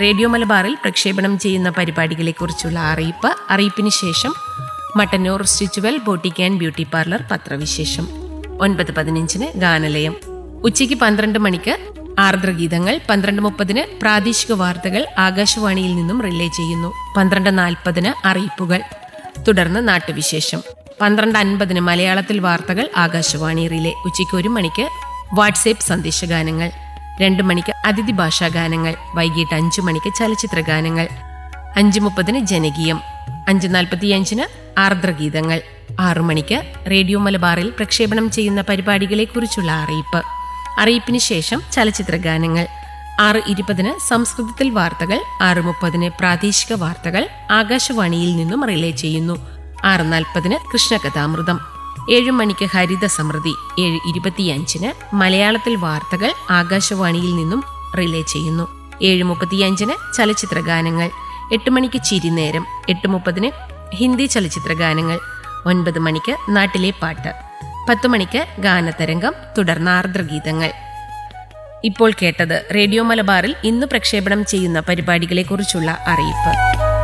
radio മലബാറിൽ പ്രക്ഷേപണം ചെയ്യുന്ന പരിപാടികളെക്കുറിച്ചുള്ള അറിയിപ്പ് അറിയിപ്പിന് ശേഷം Mattannur stitch well boutique and beauty parlour പത്രവിശേഷം ഒൻപത് പതിനഞ്ചിന് ഗാനലയം ഉച്ചയ്ക്ക് പന്ത്രണ്ട് മണിക്ക് ആർദ്രഗീതങ്ങൾ പന്ത്രണ്ട് മുപ്പതിന് പ്രാദേശിക വാർത്തകൾ ആകാശവാണിയിൽ നിന്നും റിലേ ചെയ്യുന്നു പന്ത്രണ്ട് നാൽപ്പതിന് അറിയിപ്പുകൾ തുടർന്ന് നാട്ടുവിശേഷം പന്ത്രണ്ട് അൻപതിന് മലയാളത്തിൽ വാർത്തകൾ ആകാശവാണി റിലേ ഉച്ചയ്ക്ക് ഒരു മണിക്ക് വാട്സേപ്പ് സന്ദേശഗാനങ്ങൾ രണ്ട് മണിക്ക് അതിഥി ഭാഷാ ഗാനങ്ങൾ വൈകിട്ട് അഞ്ചു മണിക്ക് ചലച്ചിത്ര ഗാനങ്ങൾ അഞ്ചു മുപ്പതിന് ജനകീയം അഞ്ച് നാൽപ്പത്തിയഞ്ചിന് ആർദ്രഗീതങ്ങൾ ആറു മണിക്ക് റേഡിയോ മലബാറിൽ പ്രക്ഷേപണം ചെയ്യുന്ന പരിപാടികളെക്കുറിച്ചുള്ള അറിയിപ്പ് അറിയിപ്പിന് ശേഷം ചലച്ചിത്ര ഗാനങ്ങൾ ആറ് ഇരുപതിന് സംസ്കൃതത്തിൽ വാർത്തകൾ ആറ് മുപ്പതിന് പ്രാദേശിക വാർത്തകൾ ആകാശവാണിയിൽ നിന്നും റിലേ ചെയ്യുന്നു ആറ് നാൽപ്പതിന് കൃഷ്ണകഥാമൃതം ഏഴ് മണിക്ക് ഹരിത സമൃദ്ധി ഏഴ് ഇരുപത്തിയഞ്ചിന് മലയാളത്തിൽ വാർത്തകൾ ആകാശവാണിയിൽ നിന്നും റിലേ ചെയ്യുന്നു ഏഴ് മുപ്പത്തിയഞ്ചിന് ചലച്ചിത്ര ഗാനങ്ങൾ എട്ട് മണിക്ക് ചിരിനേരം എട്ട് മുപ്പതിന് ഹിന്ദി ചലച്ചിത്ര ഗാനങ്ങൾ ഒൻപത് മണിക്ക് നാട്ടിലെ പാട്ട് പത്ത് മണിക്ക് ഗാനതരംഗം തുടർന്ന് ആർദ്രഗീതങ്ങൾ ഇപ്പോൾ കേട്ടത് റേഡിയോ മലബാറിൽ ഇന്ന് പ്രക്ഷേപണം ചെയ്യുന്ന പരിപാടികളെക്കുറിച്ചുള്ള അറിയിപ്പ്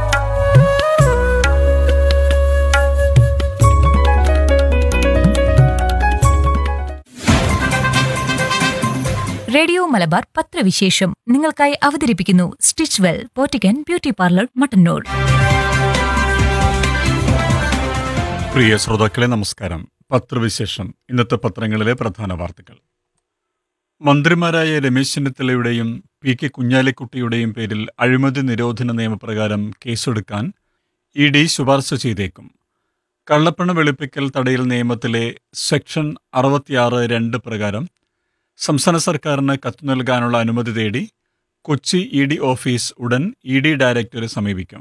റേഡിയോ മലബാർ പത്രവിശേഷം നിങ്ങൾക്കായി അവതരിപ്പിക്കുന്നു stitch well boutique and beauty parlour Mattannur പ്രിയ ശ്രോതാക്കളെ നമസ്കാരം പത്രവിശേഷം ഇന്നത്തെ പത്രങ്ങളിലെ പ്രധാന വാർത്തകൾ മന്ത്രിമാരായ രമേശ് ചെന്നിത്തലയുടെയും പി കെ കുഞ്ഞാലിക്കുട്ടിയുടെയും പേരിൽ അഴിമതി നിരോധന നിയമപ്രകാരം കേസെടുക്കാൻ ഇ ഡി ശുപാർശ ചെയ്തേക്കും കള്ളപ്പണ വെളുപ്പിക്കൽ തടയൽ നിയമത്തിലെ സെക്ഷൻ അറുപത്തിയാറ് രണ്ട് പ്രകാരം സംസ്ഥാന സർക്കാരിന് കത്ത് നൽകാനുള്ള അനുമതി തേടി കൊച്ചി ഇ ഡി ഓഫീസ് ഉടൻ ഇ ഡി ഡയറക്ടറെ സമീപിക്കും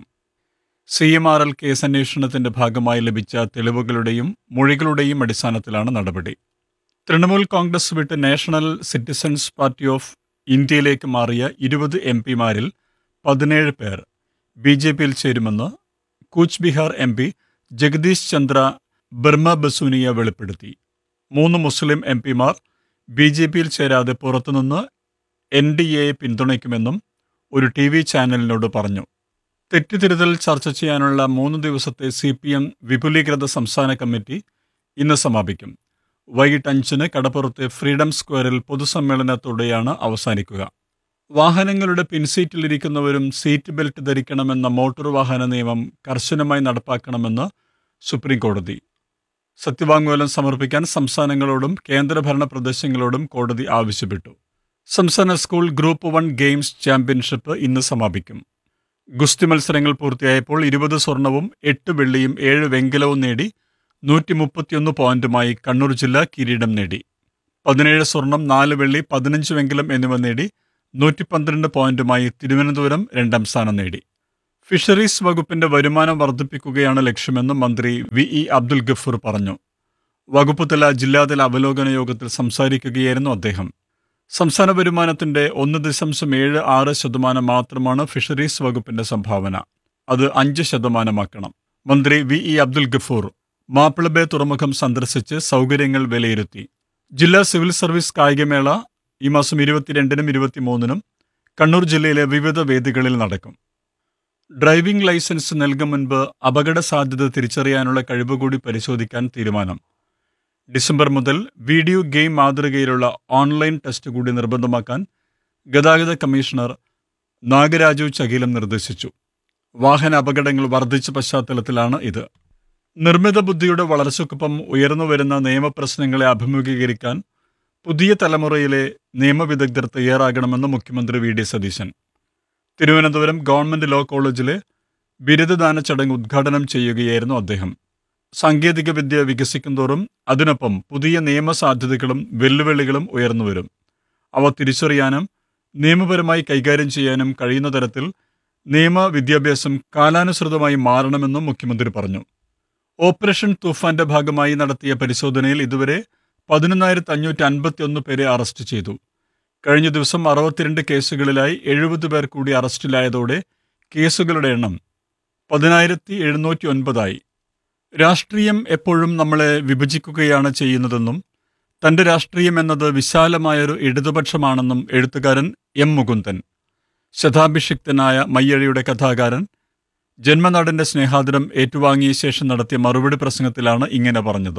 C M R L case അന്വേഷണത്തിന്റെ ഭാഗമായി ലഭിച്ച തെളിവുകളുടെയും മൊഴികളുടെയും അടിസ്ഥാനത്തിലാണ് നടപടി തൃണമൂൽ കോൺഗ്രസ് വിട്ട് നാഷണൽ സിറ്റിസൺസ് പാർട്ടി ഓഫ് ഇന്ത്യയിലേക്ക് മാറിയ ഇരുപത് എം പിമാരിൽ പതിനേഴ് പേർ ബി ജെ പിയിൽ ചേരുമെന്ന് കൂച്ച് ബിഹാർ എം പി ജഗദീഷ് ചന്ദ്ര ബർമ ബസൂനിയ വെളിപ്പെടുത്തി മൂന്ന് മുസ്ലിം എം പിമാർ ബി ജെ പിയിൽ ചേരാതെ പുറത്തുനിന്ന് എൻ ഡി എയെ പിന്തുണയ്ക്കുമെന്നും ഒരു ടി വി ചാനലിനോട് പറഞ്ഞു തെറ്റിതിരുത്തൽ ചർച്ച ചെയ്യാനുള്ള മൂന്ന് ദിവസത്തെ സി പി എം വിപുലീകൃത സംസ്ഥാന കമ്മിറ്റി ഇന്ന് സമാപിക്കും വൈകിട്ട് അഞ്ചിന് കടപ്പുറത്തെ ഫ്രീഡം സ്ക്വയറിൽ പൊതുസമ്മേളനത്തോടെയാണ് അവസാനിക്കുക വാഹനങ്ങളുടെ പിൻസീറ്റിലിരിക്കുന്നവരും സീറ്റ് ബെൽറ്റ് ധരിക്കണമെന്ന മോട്ടോർ വാഹന നിയമം കർശനമായി നടപ്പാക്കണമെന്ന് സുപ്രീം കോടതി സത്യവാങ്മൂലം സമർപ്പിക്കാൻ സംസ്ഥാനങ്ങളോടും കേന്ദ്രഭരണ പ്രദേശങ്ങളോടും കോടതി ആവശ്യപ്പെട്ടു സംസ്ഥാന school group one games championship ഇന്ന് സമാപിക്കും ഗുസ്തി മത്സരങ്ങൾ പൂർത്തിയായപ്പോൾ ഇരുപത് സ്വർണവും എട്ട് വെള്ളിയും ഏഴ് വെങ്കലവും നേടി നൂറ്റി മുപ്പത്തിയൊന്ന് പോയിന്റുമായി കണ്ണൂർ ജില്ല കിരീടം നേടി പതിനേഴ് സ്വർണം നാല് വെള്ളി പതിനഞ്ച് വെങ്കലം എന്നിവ നേടി നൂറ്റി പന്ത്രണ്ട് പോയിന്റുമായി തിരുവനന്തപുരം രണ്ടാം സ്ഥാനം നേടി ഫിഷറീസ് വകുപ്പിന്റെ വരുമാനം വർദ്ധിപ്പിക്കുകയാണ് ലക്ഷ്യമെന്ന് മന്ത്രി വി ഇ അബ്ദുൽ ഗഫൂർ പറഞ്ഞു വകുപ്പ് തല ജില്ലാതല അവലോകന യോഗത്തിൽ സംസാരിക്കുകയായിരുന്നു അദ്ദേഹം സംസ്ഥാന വരുമാനത്തിന്റെ ഒന്ന് ദശാംശം ഏഴ് ആറ് ശതമാനം മാത്രമാണ് ഫിഷറീസ് വകുപ്പിന്റെ സംഭാവന അത് അഞ്ച് ശതമാനമാക്കണം മന്ത്രി വി ഇ അബ്ദുൽ ഗഫൂർ മാപ്പിളബേ തുറമുഖം സന്ദർശിച്ച് സൗകര്യങ്ങൾ വിലയിരുത്തി ജില്ലാ സിവിൽ സർവീസ് കായികമേള ഈ മാസം ഇരുപത്തിരണ്ടിനും ഇരുപത്തിമൂന്നിനും കണ്ണൂർ ജില്ലയിലെ വിവിധ വേദികളിൽ നടക്കും ഡ്രൈവിംഗ് ലൈസൻസ് നൽകും മുൻപ് അപകട സാധ്യത തിരിച്ചറിയാനുള്ള കഴിവ് കൂടി പരിശോധിക്കാൻ തീരുമാനം ഡിസംബർ മുതൽ വീഡിയോ ഗെയിം മാതൃകയിലുള്ള ഓൺലൈൻ ടെസ്റ്റ് കൂടി നിർബന്ധമാക്കാൻ ഗതാഗത കമ്മീഷണർ നാഗരാജു ചകീലം നിർദ്ദേശിച്ചു വാഹന അപകടങ്ങൾ വർദ്ധിച്ച പശ്ചാത്തലത്തിലാണ് ഇത് നിർമ്മിത ബുദ്ധിയുടെ വളർച്ചയ്ക്കൊപ്പം ഉയർന്നുവരുന്ന നിയമപ്രശ്നങ്ങളെ അഭിമുഖീകരിക്കാൻ പുതിയ തലമുറയിലെ നിയമവിദഗ്ധർ തയ്യാറാകണമെന്ന് മുഖ്യമന്ത്രി V D Satheesan Thiruvananthapuram government law കോളേജിലെ ബിരുദദാന ചടങ്ങ് ഉദ്ഘാടനം ചെയ്യുകയായിരുന്നു അദ്ദേഹം സാങ്കേതികവിദ്യ വികസിക്കുന്തോറും അതിനൊപ്പം പുതിയ നിയമസാധ്യതകളും വെല്ലുവിളികളും ഉയർന്നുവരും അവ തിരിച്ചറിയാനും നിയമപരമായി കൈകാര്യം ചെയ്യാനും കഴിയുന്ന തരത്തിൽ നിയമ വിദ്യാഭ്യാസം കാലാനുസൃതമായി മാറണമെന്നും മുഖ്യമന്ത്രി പറഞ്ഞു ഓപ്പറേഷൻ തൂഫാന്റെ ഭാഗമായി നടത്തിയ പരിശോധനയിൽ ഇതുവരെ പതിനൊന്നായിരത്തി അഞ്ഞൂറ്റി അൻപത്തി ഒന്ന് പേരെ അറസ്റ്റ് ചെയ്തു കഴിഞ്ഞ ദിവസം അറുപത്തിരണ്ട് കേസുകളിലായി എഴുപത് പേർ കൂടി അറസ്റ്റിലായതോടെ കേസുകളുടെ എണ്ണം പതിനായിരത്തി എഴുന്നൂറ്റി ഒൻപതായി രാഷ്ട്രീയം എപ്പോഴും നമ്മളെ വിഭജിക്കുകയാണ് ചെയ്യുന്നതെന്നും തന്റെ രാഷ്ട്രീയം എന്നത് വിശാലമായൊരു ഇടതുപക്ഷമാണെന്നും എഴുത്തുകാരൻ എം മുകുന്ദൻ ശതാഭിഷിക്തനായ മയ്യഴിയുടെ കഥാകാരൻ ജന്മനാടിന്റെ സ്നേഹാദരം ഏറ്റുവാങ്ങിയ ശേഷം നടത്തിയ മറുപടി പ്രസംഗത്തിലാണ് ഇങ്ങനെ പറഞ്ഞത്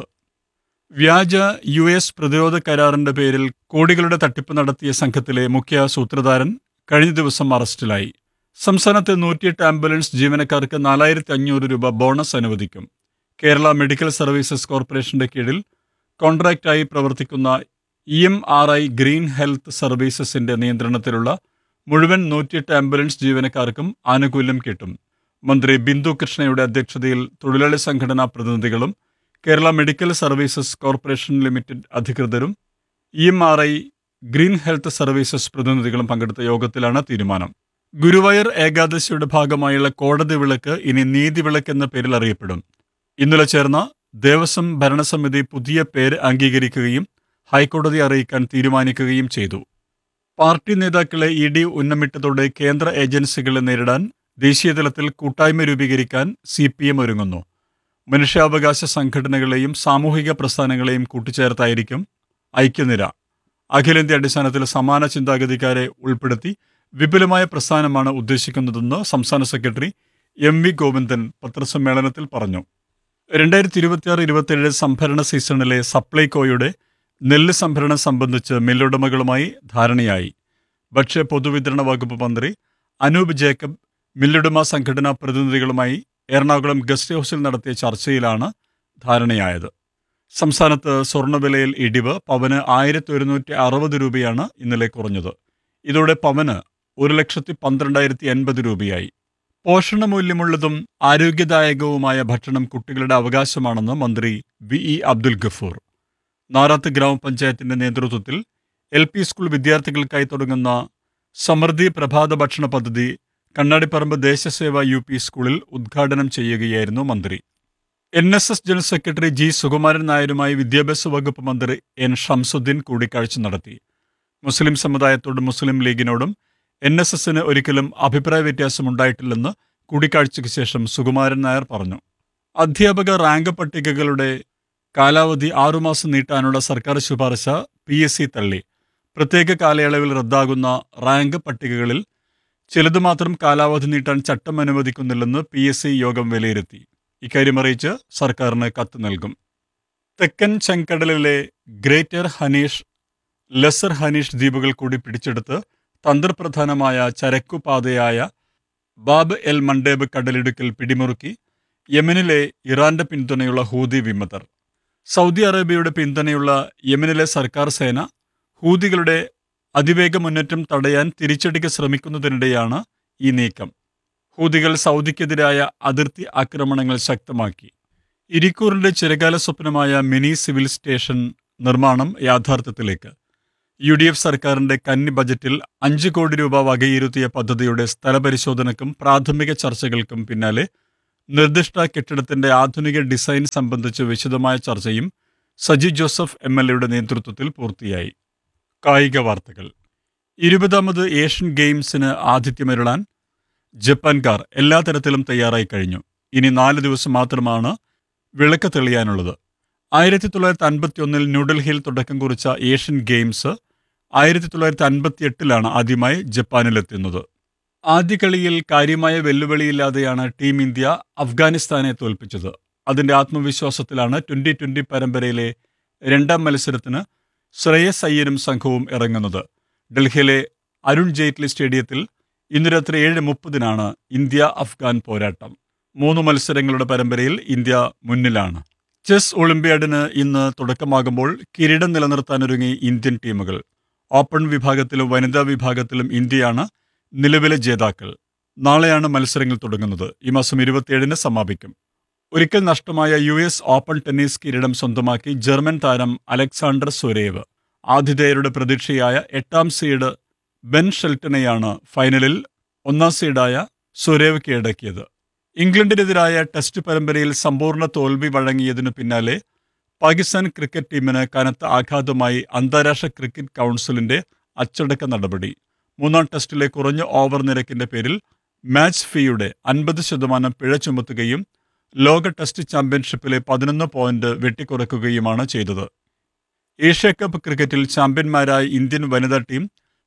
വ്യാജ യു എസ് പ്രതിരോധ കരാറിന്റെ പേരിൽ കോടികളുടെ തട്ടിപ്പ് നടത്തിയ സംഘത്തിലെ മുഖ്യ സൂത്രധാരൻ കഴിഞ്ഞ ദിവസം അറസ്റ്റിലായി സംസ്ഥാനത്തെ നൂറ്റിയെട്ട് ആംബുലൻസ് ജീവനക്കാർക്ക് നാലായിരത്തി അഞ്ഞൂറ് രൂപ ബോണസ് അനുവദിക്കും കേരള മെഡിക്കൽ സർവീസസ് കോർപ്പറേഷന്റെ കീഴിൽ കോൺട്രാക്റ്റായി പ്രവർത്തിക്കുന്ന E M R I green health സർവീസസിന്റെ നിയന്ത്രണത്തിലുള്ള മുഴുവൻ നൂറ്റിയെട്ട് ആംബുലൻസ് ജീവനക്കാർക്കും ആനുകൂല്യം കിട്ടും മന്ത്രി ബിന്ദു കൃഷ്ണയുടെ അധ്യക്ഷതയിൽ തൊഴിലാളി സംഘടനാ പ്രതിനിധികളും Kerala medical services corporation limited അധികൃതരും E M R I green health services പ്രതിനിധികളും പങ്കെടുത്ത യോഗത്തിലാണ് തീരുമാനം ഗുരുവായൂർ ഏകാദശിയുടെ ഭാഗമായുള്ള കോടതി വിളക്ക് ഇനി നീതി വിളക്ക് എന്ന പേരിൽ അറിയപ്പെടും ഇന്നലെ ചേർന്ന ദേവസ്വം ഭരണസമിതി പുതിയ പേര് അംഗീകരിക്കുകയും ഹൈക്കോടതി അറിയിക്കാൻ തീരുമാനിക്കുകയും ചെയ്തു പാർട്ടി നേതാക്കളെ ഇ ഡി ഉന്നമിട്ടതോടെ കേന്ദ്ര ഏജൻസികളെ നേരിടാൻ ദേശീയതലത്തിൽ കൂട്ടായ്മ രൂപീകരിക്കാൻ സി പി എം ഒരുങ്ങുന്നു മനുഷ്യാവകാശ സംഘടനകളെയും സാമൂഹിക പ്രസ്ഥാനങ്ങളെയും കൂട്ടിച്ചേർത്തായിരിക്കും ഐക്യനിര അഖിലേന്ത്യാ അടിസ്ഥാനത്തിൽ സമാന ചിന്താഗതിക്കാരെ ഉൾപ്പെടുത്തി വിപുലമായ പ്രസ്ഥാനമാണ് ഉദ്ദേശിക്കുന്നതെന്ന് സംസ്ഥാന സെക്രട്ടറി എം വി ഗോവിന്ദൻ പത്രസമ്മേളനത്തിൽ പറഞ്ഞു രണ്ടായിരത്തി ഇരുപത്തിയാറ് ഇരുപത്തിയേഴ് സംഭരണ സീസണിലെ സപ്ലൈകോയുടെ നെല്ല് സംഭരണം സംബന്ധിച്ച് മില്ലുടമകളുമായി ധാരണയായി ഭക്ഷ്യ പൊതുവിതരണ വകുപ്പ് മന്ത്രി അനൂപ് ജേക്കബ് മില്ലുടമ സംഘടനാ പ്രതിനിധികളുമായി എറണാകുളം ഗസ്റ്റ് ഹൗസിൽ നടത്തിയ ചർച്ചയിലാണ് ധാരണയായത് സംസ്ഥാനത്ത് സ്വർണ്ണവിലയിൽ ഇടിവ് പവന് ആയിരത്തി ഒരുന്നൂറ്റി അറുപത് രൂപയാണ് ഇന്നലെ കുറഞ്ഞത് ഇതോടെ പവന് ഒരു ലക്ഷത്തി പന്ത്രണ്ടായിരത്തി എൺപത് രൂപയായി പോഷണമൂല്യമുള്ളതും ആരോഗ്യദായകവുമായ ഭക്ഷണം കുട്ടികളുടെ അവകാശമാണെന്ന് മന്ത്രി വി ഇ അബ്ദുൽ ഗഫൂർ നാറാത്ത് ഗ്രാമപഞ്ചായത്തിന്റെ നേതൃത്വത്തിൽ എൽ പി സ്കൂൾ വിദ്യാർത്ഥികൾക്കായി തുടങ്ങുന്ന സമൃദ്ധി പ്രഭാത ഭക്ഷണ പദ്ധതി കണ്ണാടിപ്പറമ്പ് ദേശസേവ യു പി സ്കൂളിൽ ഉദ്ഘാടനം ചെയ്യുകയായിരുന്നു മന്ത്രി N S S general secretary G Sukumaran നായരുമായി വിദ്യാഭ്യാസ വകുപ്പ് മന്ത്രി എൻ ഷംസുദ്ദീൻ കൂടിക്കാഴ്ച നടത്തി മുസ്ലിം സമുദായത്തോടും മുസ്ലിം ലീഗിനോടും എൻ എസ് എസിന് ഒരിക്കലും അഭിപ്രായ വ്യത്യാസമുണ്ടായിട്ടില്ലെന്ന് കൂടിക്കാഴ്ചയ്ക്ക് ശേഷം സുകുമാരൻ നായർ പറഞ്ഞു അധ്യാപക റാങ്ക് പട്ടികകളുടെ കാലാവധി ആറുമാസം നീട്ടാനുള്ള സർക്കാർ ശുപാർശ പി എസ് സി തള്ളി പ്രത്യേക കാലയളവിൽ റദ്ദാകുന്ന റാങ്ക് പട്ടികകളിൽ ചിലത് മാത്രം കാലാവധി നീട്ടാൻ ചട്ടം അനുവദിക്കുന്നില്ലെന്ന് പി എസ് സി യോഗം വിലയിരുത്തി ഇക്കാര്യം അറിയിച്ച് സർക്കാരിന് കത്ത് നൽകും തെക്കൻ ചെങ്കടലിലെ ഗ്രേറ്റർ ഹനീഷ് ലെസർ ഹനീഷ് ദ്വീപുകൾ കൂടി പിടിച്ചെടുത്ത് തന്ത്രപ്രധാനമായ ചരക്കുപാതയായ ബാബ് എൽ മണ്ടേബ് കടലിടുക്കിൽ പിടിമുറുക്കി യമനിലെ ഇറാന്റെ പിന്തുണയുള്ള ഹൂതി വിമതർ സൗദി അറേബ്യയുടെ പിന്തുണയുള്ള യമനിലെ സർക്കാർ സേന ഹൂതികളുടെ അതിവേഗ മുന്നേറ്റം തടയാൻ തിരിച്ചടിക്ക് ശ്രമിക്കുന്നതിനിടെയാണ് ഈ നീക്കം ഹൂതികൾ സൗദിക്കെതിരായ അതിർത്തി ആക്രമണങ്ങൾ ശക്തമാക്കി ഇരിക്കൂറിന്റെ ചിരകാല സ്വപ്നമായ മിനി സിവിൽ സ്റ്റേഷൻ നിർമ്മാണം യാഥാർത്ഥ്യത്തിലേക്ക് യു ഡി എഫ് സർക്കാരിന്റെ കന്നി ബജറ്റിൽ അഞ്ച് കോടി രൂപ വകയിരുത്തിയ പദ്ധതിയുടെ സ്ഥലപരിശോധനക്കും പ്രാഥമിക ചർച്ചകൾക്കും പിന്നാലെ നിർദ്ദിഷ്ട കെട്ടിടത്തിന്റെ ആധുനിക ഡിസൈൻ സംബന്ധിച്ച് വിശദമായ ചർച്ചയും സജി ജോസഫ് എം എൽ എയുടെ നേതൃത്വത്തിൽ പൂർത്തിയായി കായിക വാർത്തകൾ ഇരുപതാമത് ഏഷ്യൻ ഗെയിംസിന് ആതിഥ്യമരുളാൻ ജപ്പാൻകാർ എല്ലാ തരത്തിലും തയ്യാറായി കഴിഞ്ഞു ഇനി നാല് ദിവസം മാത്രമാണ് വിളക്ക് തെളിയാനുള്ളത് ആയിരത്തി തൊള്ളായിരത്തി അൻപത്തി ഒന്നിൽ ന്യൂഡൽഹിയിൽ തുടക്കം കുറിച്ച ഏഷ്യൻ ഗെയിംസ് ആയിരത്തി തൊള്ളായിരത്തി അൻപത്തി എട്ടിലാണ് ആദ്യമായി ജപ്പാനിലെത്തുന്നത് ആദ്യ കളിയിൽ കാര്യമായ വെല്ലുവിളിയില്ലാതെയാണ് ടീം ഇന്ത്യ അഫ്ഗാനിസ്ഥാനെ തോൽപ്പിച്ചത് അതിന്റെ ആത്മവിശ്വാസത്തിലാണ് ട്വന്റി ട്വന്റി പരമ്പരയിലെ രണ്ടാം മത്സരത്തിന് ശ്രേയസ് അയ്യരും സംഘവും ഇറങ്ങുന്നത് ഡൽഹിയിലെ അരുൺ ജെയ്റ്റ്ലി സ്റ്റേഡിയത്തിൽ ഇന്ന് രാത്രി ഏഴ് മുപ്പതിനാണ് ഇന്ത്യ അഫ്ഗാൻ പോരാട്ടം മൂന്ന് മത്സരങ്ങളുടെ പരമ്പരയിൽ ഇന്ത്യ മുന്നിലാണ് ചെസ് ഒളിമ്പ്യാഡിന് ഇന്ന് തുടക്കമാകുമ്പോൾ കിരീടം നിലനിർത്താനൊരുങ്ങി ഇന്ത്യൻ ടീമുകൾ ഓപ്പൺ വിഭാഗത്തിലും വനിതാ വിഭാഗത്തിലും ഇന്ത്യയാണ് നിലവിലെ ജേതാക്കൾ നാളെയാണ് മത്സരങ്ങൾ തുടങ്ങുന്നത് ഈ മാസം ഇരുപത്തിയേഴിന് സമാപിക്കും ഒരിക്കൽ നഷ്ടമായ യു എസ് ഓപ്പൺ ടെന്നീസ് കിരീടം സ്വന്തമാക്കി ജർമ്മൻ താരം അലക്സാണ്ടർ സൊരേവ് ആതിഥേയരുടെ പ്രതീക്ഷയായ എട്ടാം സീഡ് ബെൻ ഷെൽട്ടനെയാണ് ഫൈനലിൽ ഒന്നാം സീഡായ സൊരേവ് കീഴടക്കിയത് ഇംഗ്ലണ്ടിനെതിരായ ടെസ്റ്റ് പരമ്പരയിൽ സമ്പൂർണ്ണ തോൽവി വഴങ്ങിയതിനു പിന്നാലെ പാകിസ്ഥാൻ ക്രിക്കറ്റ് ടീമിന് കനത്ത ആഘാതമായി അന്താരാഷ്ട്ര ക്രിക്കറ്റ് കൗൺസിലിന്റെ അച്ചടക്ക നടപടി മൂന്നാം ടെസ്റ്റിലെ കുറഞ്ഞ ഓവർ നിരക്കിന്റെ പേരിൽ മാച്ച് ഫീയുടെ അൻപത് ശതമാനം പിഴ ചുമത്തുകയും ലോക ടെസ്റ്റ് ചാമ്പ്യൻഷിപ്പിലെ പതിനൊന്ന് പോയിന്റ് വെട്ടിക്കുറയ്ക്കുകയുമാണ് ചെയ്തത് ഏഷ്യ കപ്പ് ക്രിക്കറ്റിൽ ചാമ്പ്യന്മാരായ ഇന്ത്യൻ വനിതാ ടീം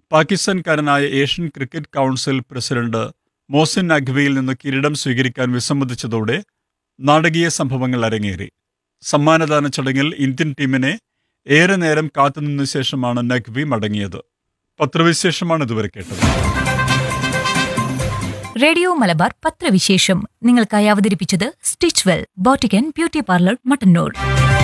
പാകിസ്ഥാൻകാരനായ Asian cricket council president Mohsin നഖ്വിയിൽ നിന്ന് കിരീടം സ്വീകരിക്കാൻ വിസമ്മതിച്ചതോടെ നാടകീയ സംഭവങ്ങൾ അരങ്ങേറി സമ്മാനദാന ചടങ്ങിൽ ഇന്ത്യൻ ടീമിനെ ഏറെ നേരം കാത്തുനിന്ന ശേഷമാണ് നഖ്വി മടങ്ങിയത് പത്രവിശേഷമാണ് ഇതുവരെ കേട്ടത് റേഡിയോ മലബാർ പത്രവിശേഷം നിങ്ങൾക്കായി അവതരിപ്പിച്ചത് stitch well boutique and beauty parlour Mattannur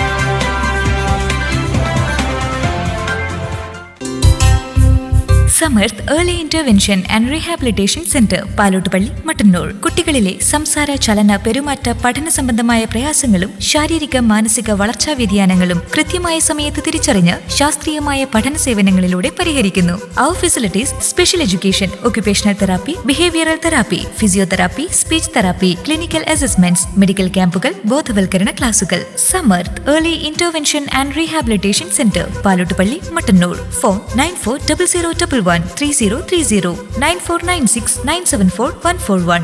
Samarth early intervention and rehabilitation centre Palottupalli Mattannur കുട്ടികളിലെ സംസാര ചലന പെരുമാറ്റ പഠന സംബന്ധമായ പ്രയാസങ്ങളും ശാരീരിക മാനസിക വളർച്ചാ വ്യതിയാനങ്ങളും കൃത്യമായ സമയത്ത് തിരിച്ചറിഞ്ഞ് ശാസ്ത്രീയമായ പഠന സേവനങ്ങളിലൂടെ പരിഹരിക്കുന്നു അവർ facilities special education occupational therapy behavioural therapy physiotherapy speech therapy clinical assessments medical ക്യാമ്പുകൾ ബോധവൽക്കരണ ക്ലാസുകൾ Samarth early intervention and rehabilitation centre Palottupalli Mattannur phone nine four double zero double one three zero three zero nine four nine six nine seven four one four one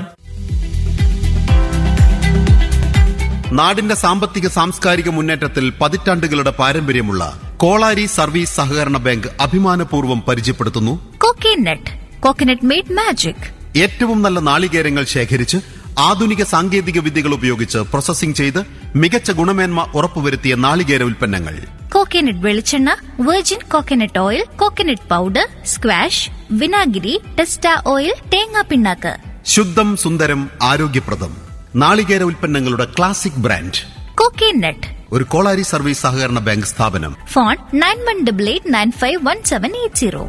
നാടിന്റെ സാമ്പത്തിക സാംസ്കാരിക മുന്നേറ്റത്തിൽ പതിറ്റാണ്ടുകളുടെ പാരമ്പര്യമുള്ള Kolari service സഹകരണ ബാങ്ക് അഭിമാനപൂർവ്വം പരിചയപ്പെടുത്തുന്നു കോക്കനട്ട് കോക്കനട്ട് മെയ്ഡ് മാജിക് ഏറ്റവും നല്ല നാളികേരങ്ങൾ ശേഖരിച്ച് ആധുനിക സാങ്കേതിക വിദ്യകൾ ഉപയോഗിച്ച് പ്രോസസ്സിംഗ് ചെയ്ത് മികച്ച ഗുണമേന്മ ഉറപ്പുവരുത്തിയ നാളികേര ഉൽപ്പന്നങ്ങൾ കോക്കനട്ട് വെളിച്ചെണ്ണ virgin coconut oil coconut powder squash വിനാഗിരി ടെസ്റ്റ ഓയിൽ തേങ്ങാ പിണ്ണാക്ക് ശുദ്ധം സുന്ദരം ആരോഗ്യപ്രദം നാളികേര ഉൽപ്പന്നങ്ങളുടെ ക്ലാസിക് ബ്രാൻഡ് കോക്കനട്ട് ഒരു കോളാരി സർവീസ് സഹകരണ ബാങ്ക് സ്ഥാപനം phone nine one double eight nine five one seven eight zero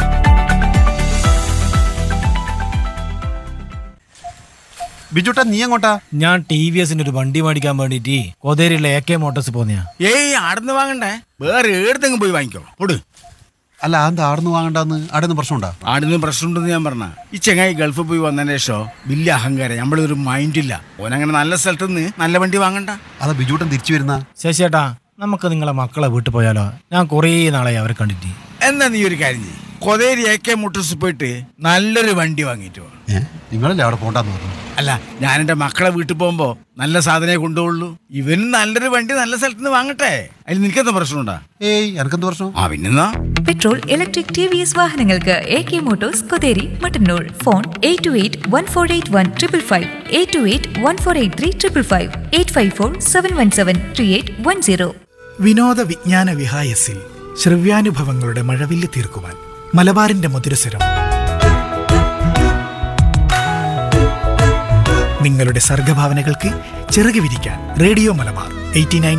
ബിജുട്ടാ നീ എങ്ങോട്ടാ ഞാൻ ടി വി എസിന്റെ ഒരു വണ്ടി മേടിക്കാൻ വേണ്ടിട്ട് കോതേരിയിലെ എ കെ മോട്ടോഴ്സ് പോന്നെയാ ഏയ് ആടുന്ന് വാങ്ങണ്ടേ വേറെ ഏടത്തെങ്കിലും പോയി വാങ്ങിക്കോ പൊട് അല്ല എന്താ ആടുന്ന് വാങ്ങണ്ടെന്ന് ആടുന്ന് പ്രശ്നമുണ്ടാ ആടുന്ന് പ്രശ്നമുണ്ടെന്ന് ഞാൻ പറഞ്ഞ ഈ ചെങ്ങായി ഗൾഫിൽ പോയി വന്നതിന് ശേഷം വലിയ അഹങ്കാരം നമ്മളൊരു മൈൻഡില്ല ഓനങ്ങനെ നല്ല സ്ഥലത്ത് നിന്ന് നല്ല വണ്ടി വാങ്ങണ്ട അതാ ബിജുട്ടൻ തിരിച്ചു വരുന്ന ശശിയേട്ടാ നമുക്ക് നിങ്ങളെ മക്കളെ വീട്ടിൽ പോയാലോ ഞാൻ കുറേ നാളായി അവരെ കണ്ടിട്ട് എന്നാ നീ ഒരു കാര്യം ചെയ്യ് കൊതേരി എ കെ മോട്ടോഴ്സ് പോയിട്ട് നല്ലൊരു വണ്ടി വാങ്ങിയിട്ട് വാ നിങ്ങളല്ലേ അവിടെ പോണ്ടെന്ന് പറഞ്ഞു അല്ല ഞാൻ എൻ്റെ മക്കളെ വീട്ടിൽ പോകുമ്പോ നല്ല സാധനമേ കൊണ്ടുപോകുള്ളൂ ഇവനും നല്ലൊരു വണ്ടി നല്ല സ്ഥലത്ത് നിന്ന് വാങ്ങട്ടെ അതിൽ നിനക്കെന്താ പ്രശ്നമുണ്ടാ ഏയ് എനക്കെന്ത് പ്രശ്നം ആ പിന്നെന്നാ petrol electric T V S വാഹനങ്ങൾക്ക് A K motors Kotheri Mattannur phone eight two eight one four eight one triple five eight two eight one four eight three triple five eight five four seven one seven three eight one zero വിനോദ വിജ്ഞാന വിഹായസിൽ ശ്രവ്യാനുഭവങ്ങളുടെ മഴവില്ല് തീർക്കുവാൻ മലബാറിന്റെ മധുരസ്വരം നിങ്ങളുടെ സർഗഭാവനകൾക്ക് ചിറക് വിരിക്കാൻ radio Malabar eighty